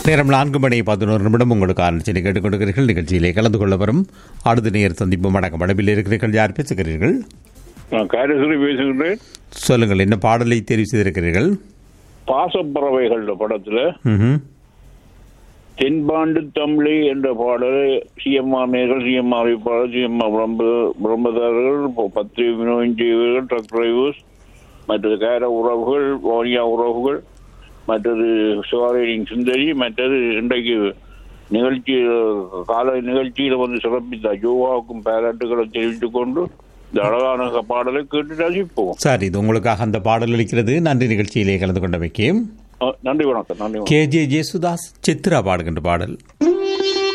நேரம் நான்கு மணி பதினோரு நிமிடம் உங்களுக்கு ஆரம்பிச்சு கேட்டுக்கொண்டிருக்கிறீர்கள் நிகழ்ச்சியிலே கலந்து கொள்ள வரும் அடுத்த நேர் சந்திப்பு வணக்கம் அடவில் இருக்கிறீர்கள் யார் பேசுகிறீர்கள் நான் காரேஸ்வரி பேசுகின்றேன் சொல்லுங்கள் என்ன பாடலை தெரிவு செய்திருக்கிறீர்கள் பாசப்பறவைகள் படத்துல ம்ஹும். தென்பாண்டு தமிழை என்ற பாடலை சிஎம்ஆர் நேர்கள் சிஎம்ஆர் அறிவிப்பாளர் சிஎம்ஆர் பிரம்ப பிரம்மதாரர்கள் பத்திரிகை வினோஜீவர்கள் ட்ரக் டிரைவர்ஸ் மற்றது கேர உறவுகள் வானியா உறவுகள் மற்றது சிவாரேரிங் சுந்தரி மற்றது இன்றைக்கு நிகழ்ச்சி கால நிகழ்ச்சியில் வந்து சிறப்பித்த ஜோவாவுக்கும் பாராட்டுகளை தெரிவித்துக் கொண்டு இந்த அழகான பாடலை கேட்டு ரசிப்போம் சரி இது உங்களுக்காக அந்த பாடல் அளிக்கிறது நன்றி நிகழ்ச்சியிலே கலந்து கொண்டமைக்கு அஹ் நன்றி வணக்கம் நன்றி வணக்கம் கே ஜே ஜேசுதாஸ் சித்ரா பாடுகின்ற பாடல்